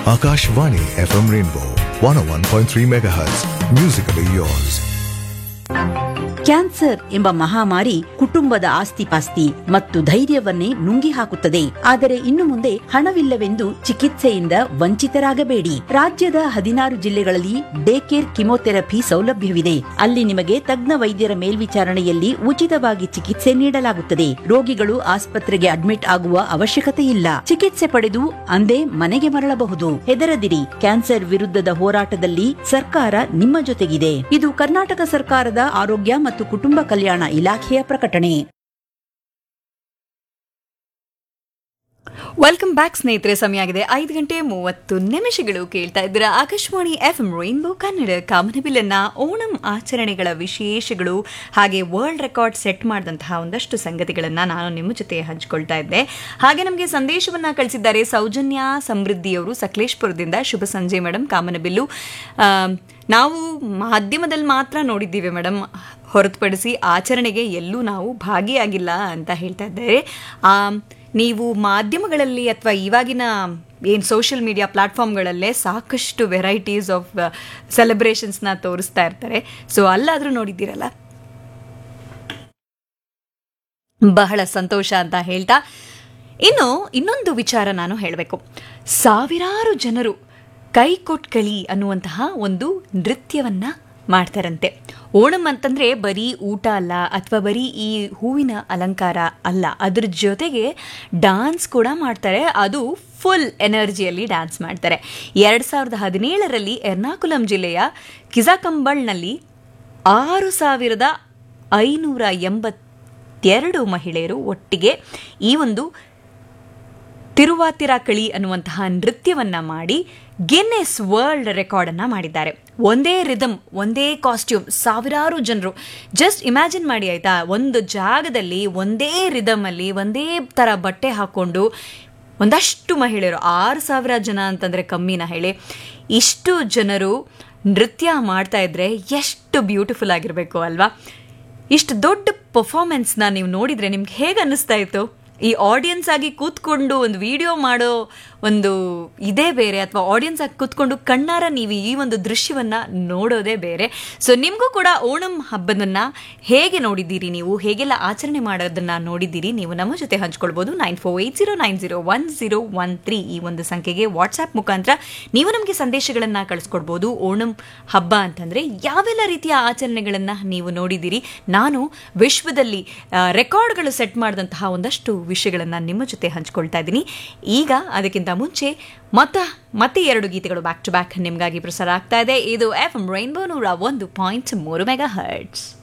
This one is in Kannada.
Akashvani FM Rainbow 101.3 MHz. Musically yours. Cancer ಎಂಬ ಮಹಾಮಾರಿ ಕುಟುಂಬದ ಆಸ್ತಿಪಾಸ್ತಿ ಮತ್ತು ಧೈರ್ಯವನ್ನೇ ನುಂಗಿ ಹಾಕುತ್ತದೆ ಆದರೆ ಇನ್ನು ಮುಂದೆ ಹಣವಿಲ್ಲವೆಂದು ಚಿಕಿತ್ಸೆಯಿಂದ ವಂಚಿತರಾಗಬೇಡಿ ರಾಜ್ಯದ ಹದಿನಾರು ಜಿಲ್ಲೆಗಳಲ್ಲಿ ಡೇ ಕೇರ್ ಕಿಮೋಥೆರಪಿ ಸೌಲಭ್ಯವಿದೆ ಅಲ್ಲಿ ನಿಮಗೆ ತಜ್ಞ ವೈದ್ಯರ ಮೇಲ್ವಿಚಾರಣೆಯಲ್ಲಿ ಉಚಿತವಾಗಿ ಚಿಕಿತ್ಸೆ ನೀಡಲಾಗುತ್ತದೆ ರೋಗಿಗಳು ಆಸ್ಪತ್ರೆಗೆ ಅಡ್ಮಿಟ್ ಆಗುವ ಅವಶ್ಯಕತೆ ಇಲ್ಲ ಚಿಕಿತ್ಸೆ ಪಡೆದು ಅಂದೇ ಮನೆಗೆ ಮರಳಬಹುದು ಹೆದರದಿರಿ ಕ್ಯಾನ್ಸರ್ ವಿರುದ್ಧದ ಹೋರಾಟದಲ್ಲಿ ಸರ್ಕಾರ ನಿಮ್ಮ ಜೊತೆಗಿದೆ ಇದು ಕರ್ನಾಟಕ ಸರ್ಕಾರದ ಆರೋಗ್ಯ ಮತ್ತು ಕುಟುಂಬ ಕಲ್ಯಾಣ ಇಲಾಖೆಯ ಪ್ರಕಟಣೆ ವೆಲ್ಕಮ್ ಬ್ಯಾಕ್ ಸ್ನೇಹಿತರೆ ಸಮಯ ಆಗಿದೆ ಐದು ಗಂಟೆ ಮೂವತ್ತು ನಿಮಿಷಗಳು ಕೇಳ್ತಾ ಇದ್ದೀರಾ Akashvani F M rainbow Kannada ಕಾಮನಬಿಲ್ಲನ್ನ ಓಣಂ ಆಚರಣೆಗಳ ವಿಶೇಷಗಳು ಹಾಗೆ ವರ್ಲ್ಡ್ ರೆಕಾರ್ಡ್ ಸೆಟ್ ಮಾಡಿದಂತಹ ಒಂದಷ್ಟು ಸಂಗತಿಗಳನ್ನು ನಾನು ನಿಮ್ಮ ಜೊತೆ ಹಂಚಿಕೊಳ್ತಾ ಇದ್ದೆ ಹಾಗೆ ನಮಗೆ ಸಂದೇಶವನ್ನ ಕಳಿಸಿದ್ದಾರೆ ಸೌಜನ್ಯ ಸಮೃದ್ಧಿಯವರು ಸಕಲೇಶ್ಪುರದಿಂದ ಶುಭ ಸಂಜೆ ಮೇಡಮ್ ಕಾಮನಬಿಲ್ಲು ಆ, ನಾವು ಮಾಧ್ಯಮದಲ್ಲಿ ಮಾತ್ರ ನೋಡಿದ್ದೀವಿ ಮೇಡಮ್ ಹೊರತುಪಡಿಸಿ ಆಚರಣೆಗೆ ಎಲ್ಲೂ ನಾವು ಭಾಗಿಯಾಗಿಲ್ಲ ಅಂತ ಹೇಳ್ತಾ ಇದ್ದಾರೆ ಆ, ನೀವು ಮಾಧ್ಯಮಗಳಲ್ಲಿ ಅಥವಾ ಇವಾಗಿನ ಏನು ಸೋಷಿಯಲ್ ಮೀಡಿಯಾ ಪ್ಲಾಟ್ಫಾರ್ಮ್ಗಳಲ್ಲೇ ಸಾಕಷ್ಟು ವೆರೈಟೀಸ್ ಆಫ್ ಸೆಲೆಬ್ರೇಷನ್ಸ್ನ ತೋರಿಸ್ತಾ ಇರ್ತಾರೆ ಸೊ ಅಲ್ಲಾದರೂ ನೋಡಿದ್ದೀರಲ್ಲ ಬಹಳ ಸಂತೋಷ ಅಂತ ಹೇಳ್ತಾ ಇನ್ನು ಇನ್ನೊಂದು ವಿಚಾರ ನಾನು ಹೇಳಬೇಕು ಸಾವಿರಾರು ಜನರು ಕೈ ಕೊಟ್ಕಳಿ ಅನ್ನುವಂತಹ ಒಂದು ನೃತ್ಯವನ್ನ ಮಾಡ್ತಾರಂತೆ ಓಣಂ ಅಂತಂದ್ರೆ ಬರೀ ಊಟ ಅಲ್ಲ ಅಥವಾ ಬರೀ ಈ ಹೂವಿನ ಅಲಂಕಾರ ಅಲ್ಲ ಅದ್ರ ಜೊತೆಗೆ ಡಾನ್ಸ್ ಕೂಡ ಮಾಡ್ತಾರೆ ಅದು ಫುಲ್ ಎನರ್ಜಿಯಲ್ಲಿ ಡ್ಯಾನ್ಸ್ ಮಾಡ್ತಾರೆ ಎರಡು ಸಾವಿರದ ಹದಿನೇಳರಲ್ಲಿ ಎರ್ನಾಕುಲಂ ಜಿಲ್ಲೆಯ ಕಿಜಾಕಂಬಳ್ನಲ್ಲಿ ಆರು ಸಾವಿರದ ಐನೂರ ಎಂಬತ್ತೆರಡು ಮಹಿಳೆಯರು ಒಟ್ಟಿಗೆ ಈ ಒಂದು ತಿರುವಾತಿರಾಕಳಿ ಅನ್ನುವಂತಹ ನೃತ್ಯವನ್ನ ಮಾಡಿ ಗಿನ್ನೆಸ್ ವರ್ಲ್ಡ್ ರೆಕಾರ್ಡ್ ಅನ್ನ ಮಾಡಿದ್ದಾರೆ ಒಂದೇ ರಿದಮ್ ಒಂದೇ ಕಾಸ್ಟ್ಯೂಮ್ ಸಾವಿರಾರು ಜನರು ಜಸ್ಟ್ ಇಮ್ಯಾಜಿನ್ ಮಾಡಿ ಆಯ್ತಾ ಒಂದು ಜಾಗದಲ್ಲಿ ಒಂದೇ ರಿದಮ್ ಅಲ್ಲಿ ಒಂದೇ ತರ ಬಟ್ಟೆ ಹಾಕೊಂಡು ಒಂದಷ್ಟು ಮಹಿಳೆಯರು ಆರು ಸಾವಿರ ಜನ ಅಂತಂದ್ರೆ ಕಮ್ಮಿನ ಹೇಳಿ ಇಷ್ಟು ಜನರು ನೃತ್ಯ ಮಾಡ್ತಾ ಇದ್ರೆ ಎಷ್ಟು ಬ್ಯೂಟಿಫುಲ್ ಆಗಿರಬೇಕು ಅಲ್ವಾ ಇಷ್ಟು ದೊಡ್ಡ ಪರ್ಫಾರ್ಮೆನ್ಸ್ನ ನೀವು ನೋಡಿದ್ರೆ ನಿಮ್ಗೆ ಹೇಗೆ ಅನ್ನಿಸ್ತಾ ಇತ್ತು ಈ ಆಡಿಯನ್ಸ್ ಆಗಿ ಕೂತ್ಕೊಂಡು ಒಂದು ವಿಡಿಯೋ ಮಾಡೋ ಒಂದು ಇದೇ ಬೇರೆ ಅಥವಾ ಆಡಿಯನ್ಸ್ ಆಗಿ ಕೂತ್ಕೊಂಡು ಕಣ್ಣಾರ ನೀವು ಈ ಒಂದು ದೃಶ್ಯವನ್ನ ನೋಡೋದೇ ಬೇರೆ ಸೊ ನಿಮಗೂ ಕೂಡ ಓಣಂ ಹಬ್ಬದನ್ನ ಹೇಗೆ ನೋಡಿದ್ದೀರಿ ನೀವು ಹೇಗೆಲ್ಲ ಆಚರಣೆ ಮಾಡೋದನ್ನ ನೋಡಿದ್ದೀರಿ ನೀವು ನಮ್ಮ ಜೊತೆ ಹಂಚ್ಕೊಳ್ಬೋದು nine four eight zero nine zero one zero one three ಈ ಒಂದು ಸಂಖ್ಯೆಗೆ ವಾಟ್ಸ್ಆ್ಯಪ್ ಮುಖಾಂತರ ನೀವು ನಮಗೆ ಸಂದೇಶಗಳನ್ನ ಕಳಿಸ್ಕೊಡ್ಬೋದು ಓಣಂ ಹಬ್ಬ ಅಂತಂದ್ರೆ ಯಾವೆಲ್ಲ ರೀತಿಯ ಆಚರಣೆಗಳನ್ನ ನೀವು ನೋಡಿದ್ದೀರಿ ನಾನು ವಿಶ್ವದಲ್ಲಿ ಆ, ರೆಕಾರ್ಡ್ಗಳು ಸೆಟ್ ಮಾಡಿದಂತಹ ಒಂದಷ್ಟು ವಿಷಯಗಳನ್ನ ನಿಮ್ಮ ಜೊತೆ ಹಂಚ್ಕೊಳ್ತಾ ಇದ್ದೀನಿ ಈಗ ಅದಕ್ಕಿಂತ ಮುಂಚೆ ಮತ್ತ ಮತ್ತೆ ಎರಡು ಗೀತೆಗಳು ಬ್ಯಾಕ್ ಟು ಬ್ಯಾಕ್ ನಿಮಗಾಗಿ ಪ್ರಸಾರ ಆಗ್ತಾ ಇದೆ ಇದು ಎಫ್ ಎಂ ರೈನ್ಬೋ ನೂರ ಒಂದು ಪಾಯಿಂಟ್ ಮೂರು ಮೆಗಾ ಹರ್ಟ್ಸ್